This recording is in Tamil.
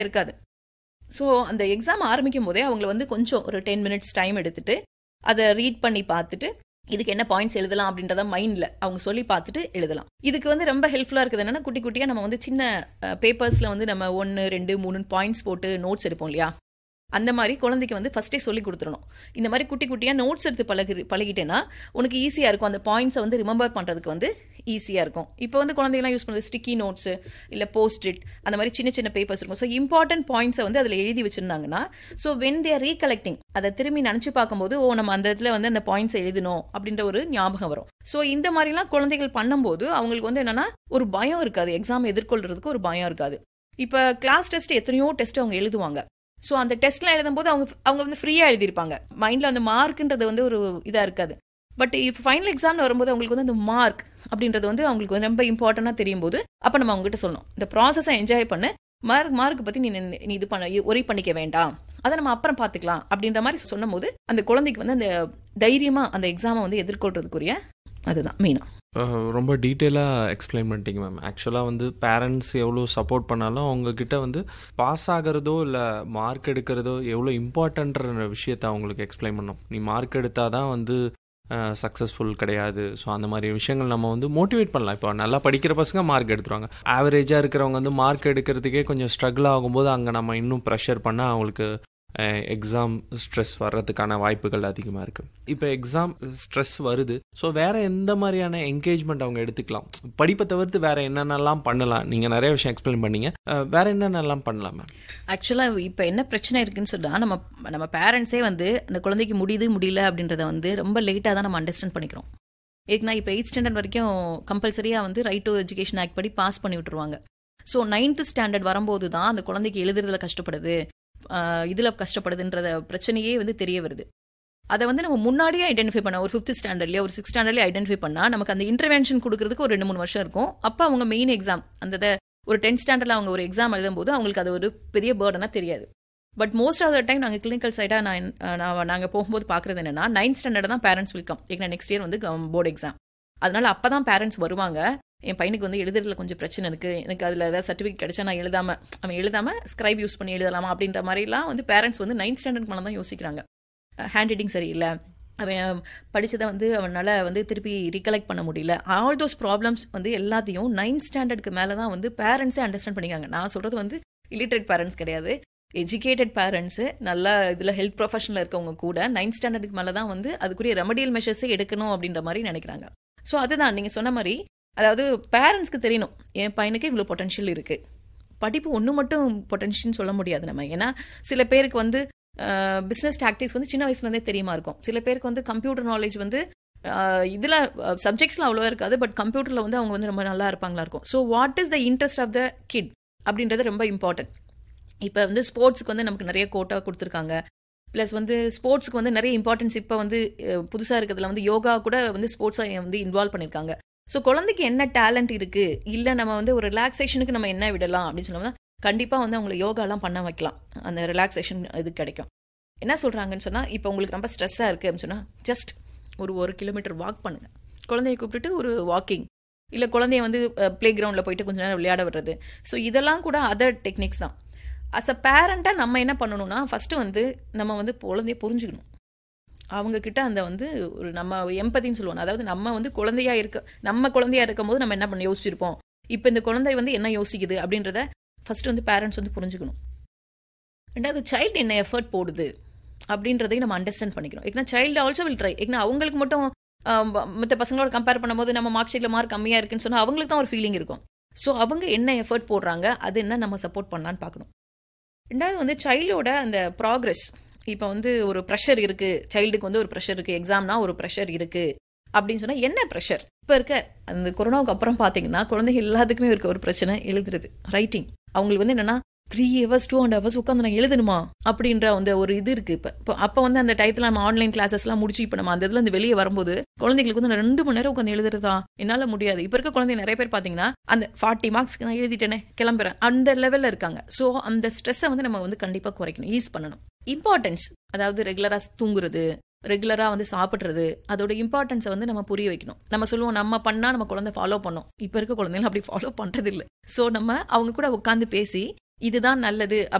இருக்காது ஸோ அந்த எக்ஸாம் ஆரம்பிக்கும் போதே அவங்கள வந்து கொஞ்சம் ஒரு டென் மினிட்ஸ் டைம் எடுத்துட்டு அதை ரீட் பண்ணி பார்த்துட்டு இதுக்கு என்ன பாயிண்ட்ஸ் எழுதலாம் அப்படின்றத மைண்டில் அவங்க சொல்லி பார்த்துட்டு எழுதலாம் இதுக்கு வந்து ரொம்ப ஹெல்ப்ஃபுல்லாக இருக்குது என்னன்னா குட்டி குட்டியாக நம்ம வந்து சின்ன பேப்பர்ஸில் வந்து நம்ம ஒன்று ரெண்டு மூணு பாயிண்ட்ஸ் போட்டு நோட்ஸ் எடுப்போம் இல்லையா அந்த மாதிரி குழந்தைக்கு வந்து ஃபஸ்ட்டே சொல்லி கொடுத்துடணும் இந்த மாதிரி குட்டி குட்டியாக நோட்ஸ் எடுத்து பழகி பழகிட்டேன்னா உனக்கு ஈஸியாக இருக்கும் அந்த பாயிண்ட்ஸை வந்து ரிமெம்பர் பண்ணுறதுக்கு வந்து ஈஸியாக இருக்கும் இப்போ வந்து குழந்தைங்களாம் யூஸ் பண்ணுறது ஸ்டிக்கி நோட்ஸு இல்லை போஸ்ட் இட் அந்த மாதிரி சின்ன சின்ன பேப்பர்ஸ் இருக்கும் ஸோ இம்பார்ட்டன்ட் பாயிண்ட்ஸை வந்து அதில் எழுதி வச்சுருந்தாங்கன்னா ஸோ வென் தேர் ரீகலெக்டிங் அதை திரும்பி நினச்சி பார்க்கும்போது ஓ நம்ம அந்த இடத்துல வந்து அந்த பாயிண்ட்ஸ் எழுதணும் அப்படின்ற ஒரு ஞாபகம் வரும் ஸோ இந்த மாதிரிலாம் குழந்தைகள் பண்ணும்போது அவங்களுக்கு வந்து என்னென்னா ஒரு பயம் இருக்காது எக்ஸாம் எதிர்கொள்றதுக்கு ஒரு பயம் இருக்காது இப்போ கிளாஸ் டெஸ்ட் எத்தனையோ டெஸ்ட் அவங்க எழுதுவாங்க ஸோ அந்த டெஸ்ட்லாம் எழுதும்போது அவங்க அவங்க வந்து ஃப்ரீயாக எழுதியிருப்பாங்க மைண்டில் அந்த மார்க்குன்றது வந்து ஒரு இதாக இருக்காது பட் இப்போ ஃபைனல் எக்ஸாமில் வரும்போது அவங்களுக்கு வந்து அந்த மார்க் அப்படின்றது வந்து அவங்களுக்கு வந்து ரொம்ப இம்பார்ட்டண்ட்டாக தெரியும் போது அப்போ நம்ம அவங்ககிட்ட சொல்லணும் இந்த ப்ராசஸை என்ஜாய் பண்ணு மார்க் மார்க் பற்றி நீ நின்னு- நீ இது பண்ண ஒரே பண்ணிக்க வேண்டாம் அதை நம்ம அப்புறம் பார்த்துக்கலாம் அப்படின்ற மாதிரி சொன்னும் போது அந்த குழந்தைக்கு வந்து அந்த தைரியமாக அந்த எக்ஸாமை வந்து எதிர்கொள்றதுக்குரிய அதுதான் மெயினாக அஹ் ரொம்ப டீட்டெயிலாக எக்ஸ்பிளைன் பண்ணிட்டீங்க மேம் ஆக்சுவலாக வந்து பேரண்ட்ஸ் எவ்வளோ சப்போர்ட் பண்ணாலும் அவங்கக்கிட்ட வந்து பாஸ் ஆகிறதோ இல்லை மார்க் எடுக்கிறதோ எவ்வளோ இம்பார்ட்டன்ற விஷயத்த அவங்களுக்கு எக்ஸ்பிளைன் பண்ணணும் நீ மார்க் எடுத்தால் தான் வந்து சக்ஸஸ்ஃபுல் கிடையாது ஸோ அந்த மாதிரி விஷயங்கள் நம்ம வந்து மோட்டிவேட் பண்ணலாம் இப்போ நல்லா படிக்கிற பசங்க மார்க் எடுத்துருவாங்க ஆவரேஜாக இருக்கிறவங்க வந்து மார்க் எடுக்கிறதுக்கே கொஞ்சம் ஸ்ட்ரகிள் ஆகும்போது அங்கே நம்ம இன்னும் ப்ரெஷர் பண்ணால் அவங்களுக்கு எக்ஸாம் ஸ்ட்ரெஸ் வர்றதுக்கான வாய்ப்புகள் அதிகமாக இருக்குது இப்போ எக்ஸாம் ஸ்ட்ரெஸ் வருது ஸோ வேற எந்த மாதிரியான என்கேஜ்மெண்ட் அவங்க எடுத்துக்கலாம் படிப்பை தவிர்த்து வேற என்னென்னலாம் பண்ணலாம் நீங்கள் நிறைய விஷயம் எக்ஸ்பிளைன் பண்ணீங்க அஹ், வேற என்னென்னலாம் பண்ணலாம் மேம் ஆக்சுவலாக இப்போ என்ன பிரச்சனை இருக்குன்னு சொன்னால் நம்ம நம்ம பேரண்ட்ஸே வந்து அந்த குழந்தைக்கு முடியுது முடியல அப்படின்றத வந்து ரொம்ப லேட்டாக தான் நம்ம அண்டர்ஸ்டாண்ட் பண்ணிக்கிறோம் ஏன்னா இப்போ எயிட் ஸ்டாண்டர்ட் வரைக்கும் கம்பல்சரியாக வந்து ரைட் டு எஜுகேஷன் ஆக்ட் படி பாஸ் பண்ணி விட்டுருவாங்க ஸோ நைன்த் ஸ்டாண்டர்ட் வரும்போது தான் அந்த குழந்தைக்கு எழுதுறதுல கஷ்டப்படுது இதில் கஷ்டப்படுதுன்றத பிரச்சனையே வந்து தெரிய வருது அதை வந்து நம்ம முன்னாடியே ஐடென்டிஃபை பண்ண ஒரு ஃபிஃப்த் ஸ்டாண்டர்ட்லேயே ஒரு சிக்ஸ் ஸ்டாண்டர்ட்லேயே ஐடென்டிஃபை பண்ணால் நமக்கு அந்த இன்டர்வென்ஷன் கொடுக்கறதுக்கு ஒரு ரெண்டு மூணு வருஷம் இருக்கும் அப்போ அவங்க மெயின் எக்ஸாம் அந்த இத- ஒரு டென்த் ஸ்டாண்டர்டில் அவங்க ஒரு எக்ஸாம் எழுதும்போது அவங்களுக்கு அது ஒரு பெரிய பேர்டனாக தெரியாது but most of the time நாங்கள் கிளினிக்கல் சைடாக நான் நான் நாங்கள் போகும்போது பார்க்குறது என்னன்னா நைன்த் ஸ்டாண்டர்ட் தான் பேரண்ட்ஸ் வெல்கம் ஏன்னா நெக்ஸ்ட் இயர் வந்து போர்டு எக்ஸாம் அதனால அப்போ தான் பேரண்ட்ஸ் வருவாங்க என் பையனுக்கு வந்து எழுதுறதுல கொஞ்சம் பிரச்சனை இருக்குது எனக்கு அதில் ஏதாவது சர்டிஃபிகேட் கிடைச்சா நான் எழுதாம அவன் எழுதாம ஸ்கிரைப் யூஸ் பண்ணி எழுதலாமா அப்படின்ற மாதிரிலாம் வந்து பேரண்ட்ஸ் வந்து நைன்த் ஸ்டாண்டர்ட் மேலே தான் யோசிக்கிறாங்க ஹேண்ட் ரைட்டிங் சரியில்லை அவன் படிச்சதை வந்து அவனால் வந்து திருப்பி ரீகலெக்ட் பண்ண முடியல ஆல் தோஸ் ப்ராப்ளம்ஸ் வந்து எல்லாத்தையும் நைன்த் ஸ்டாண்டர்டுக்கு மேலே தான் வந்து பேரண்ட்ஸே அண்டர்ஸ்டாண்ட் பண்ணிக்காங்க நான் சொல்கிறது வந்து illiterate பேரண்ட்ஸ் கிடையாது எஜுகேட்டட் பேரண்ட்ஸு நல்லா இதில் ஹெல்த் ப்ரொஃபஷனில் இருக்கவங்க கூட நைன்த் ஸ்டாண்டர்டுக்கு மேலே தான் வந்து அதுக்குரிய ரெமடியல் மெஷர்ஸே எடுக்கணும் அப்படின்ற மாதிரி நினைக்கிறாங்க ஸோ அதுதான் நீங்கள் சொன்ன மாதிரி அதாவது பேரண்ட்ஸ்க்கு தெரியணும் என் பையனுக்கு இவ்வளோ பொட்டன்ஷியல் இருக்குது படிப்பு ஒன்று மட்டும் பொட்டன்ஷியல்னு சொல்ல முடியாது நம்ம ஏன்னா சில பேருக்கு வந்து பிஸ்னஸ் டாக்டிக்ஸ் வந்து சின்ன வயசுலேருந்தே தெரியுமா இருக்கும் சில பேருக்கு வந்து கம்ப்யூட்டர் நாலேஜ் வந்து இதில் சப்ஜெக்ட்ஸ்லாம் அவ்வளோவா இருக்காது பட் கம்ப்யூட்டரில் வந்து அவங்க வந்து ரொம்ப நல்லா இருப்பாங்களா இருக்கும் so what is the interest of the kid அப்படின்றது ரொம்ப இம்பார்ட்டன்ட் இப்போ வந்து ஸ்போர்ட்ஸ்க்கு வந்து நமக்கு நிறைய கோட்டா கொடுத்துருக்காங்க ப்ளஸ் வந்து ஸ்போர்ட்ஸ்க்கு வந்து நிறைய இம்பார்ட்டன்ஸ் இப்போ வந்து புதுசாக இருக்கிறதுல வந்து யோகா கூட வந்து ஸ்போர்ட்ஸை வந்து இன்வால்வ் பண்ணியிருக்காங்க ஸோ குழந்தைக்கு என்ன டேலண்ட் இருக்குது இல்லை நம்ம வந்து ஒரு ரிலாக்ஸேஷனுக்கு நம்ம என்ன விடலாம் அப்படின்னு சொன்னோம்னா கண்டிப்பாக வந்து அவங்களை யோகாலாம் பண்ண வைக்கலாம் அந்த ரிலாக்ஸேஷன் இது கிடைக்கும் என்ன சொல்கிறாங்கன்னு சொன்னால் இப்போ உங்களுக்கு ரொம்ப ஸ்ட்ரெஸ்ஸாக இருக்குது அப்படின்னு சொன்னால் ஜஸ்ட் ஒரு ஒரு கிலோமீட்டர் வாக் பண்ணுங்க குழந்தைய கூப்பிட்டுட்டு ஒரு வாக்கிங் இல்லை குழந்தைய வந்து ப்ளே கிரவுண்டில் போயிட்டு கொஞ்ச நேரம் விளையாட விடுறது ஸோ இதெல்லாம் கூட அதர் டெக்னிக்ஸ் தான் அஸ் அ பேரண்ட்டாக நம்ம என்ன பண்ணணும்னா ஃபஸ்ட்டு வந்து நம்ம வந்து குழந்தைய புரிஞ்சுக்கணும் அவங்க கிட்ட அந்த வந்து ஒரு நம்ம எம்பதின்னு சொல்லுவோம் அதாவது நம்ம வந்து குழந்தையா இருக்க நம்ம குழந்தையா இருக்கும் போது நம்ம என்ன பண்ண யோசிச்சிருப்போம் இப்போ இந்த குழந்தை வந்து என்ன யோசிக்குது அப்படின்றத ஃபர்ஸ்ட் வந்து பேரண்ட்ஸ் வந்து புரிஞ்சுக்கணும் ரெண்டாவது சைல்டு என்ன எஃபர்ட் போடுது அப்படின்றதையும் நம்ம அண்டர்ஸ்டாண்ட் பண்ணிக்கணும் ஏன்னா சைல்டு ஆல்சோ வில் ட்ரை ஏன்னா அவங்களுக்கு மட்டும் மற்ற பசங்களோட கம்பேர் பண்ணும்போது நம்ம மார்க் ஷீட்டில் மார்க் கம்மியாக இருக்குன்னு சொன்னால் அவங்களுக்கு தான் ஒரு ஃபீலிங் இருக்கும் ஸோ அவங்க என்ன எஃபர்ட் போடுறாங்க அது என்ன நம்ம சப்போர்ட் பண்ணலான்னு பார்க்கணும் ரெண்டாவது வந்து சைல்டோட அந்த ப்ராக்ரஸ் இப்போ வந்து ஒரு ப்ரெஷர் இருக்கு சைல்டுக்கு வந்து ஒரு ப்ரெஷர் இருக்கு எக்ஸாம்னா ஒரு ப்ரெஷர் இருக்கு அப்படின்னு சொன்னா என்ன ப்ரெஷர் இப்போ இருக்க அந்த கொரோனாவுக்கு அப்புறம் பார்த்தீங்கன்னா குழந்தைங்க எல்லாத்துக்குமே இருக்க ஒரு பிரச்சனை எழுதுறது ரைட்டிங் அவங்களுக்கு வந்து என்னன்னா three hours two and hours உட்காந்து நான் எழுதணுமா அப்படின்ற அந்த ஒரு இது இருக்கு இப்போ இப்போ அப்போ வந்து அந்த டயத்தில் நம்ம ஆன்லைன் கிளாஸஸ்லாம் முடிச்சு இப்போ நம்ம அந்த இதில் இருந்து வெளியே வரும்போது குழந்தைங்களுக்கு வந்து நான் ரெண்டு மணி நேரம் உட்காந்து எழுதுறதா என்னால் முடியாது இப்போ இருக்க குழந்தைங்க நிறைய பேர் பார்த்தீங்கன்னா அந்த ஃபார்ட்டி மார்க்ஸ்க்கு நான் எழுதிட்டேனே கிளம்புறேன் அந்த லெவலில் இருக்காங்க ஸோ அந்த ஸ்ட்ரெஸ்ஸை வந்து நம்ம வந்து கண்டிப்பாக குறைக்கணும் ஈஸ் பண்ணணும் இம்பார்ட்டன்ஸ் அதாவது ரெகுலராக தூங்குறது ரெகுலராக வந்து சாப்பிட்றது அதோட இம்பார்ட்டன்ஸை வந்து நம்ம புரிய வைக்கணும் நம்ம சொல்லுவோம் நம்ம பண்ணால் நம்ம குழந்தை ஃபாலோ பண்ணோம் இப்போ இருக்க குழந்தைங்க அப்படி ஃபாலோ பண்ணுறது இல்லை ஸோ நம்ம அவங்க கூட உட்காந்து பேசி இதுதான் நல்லது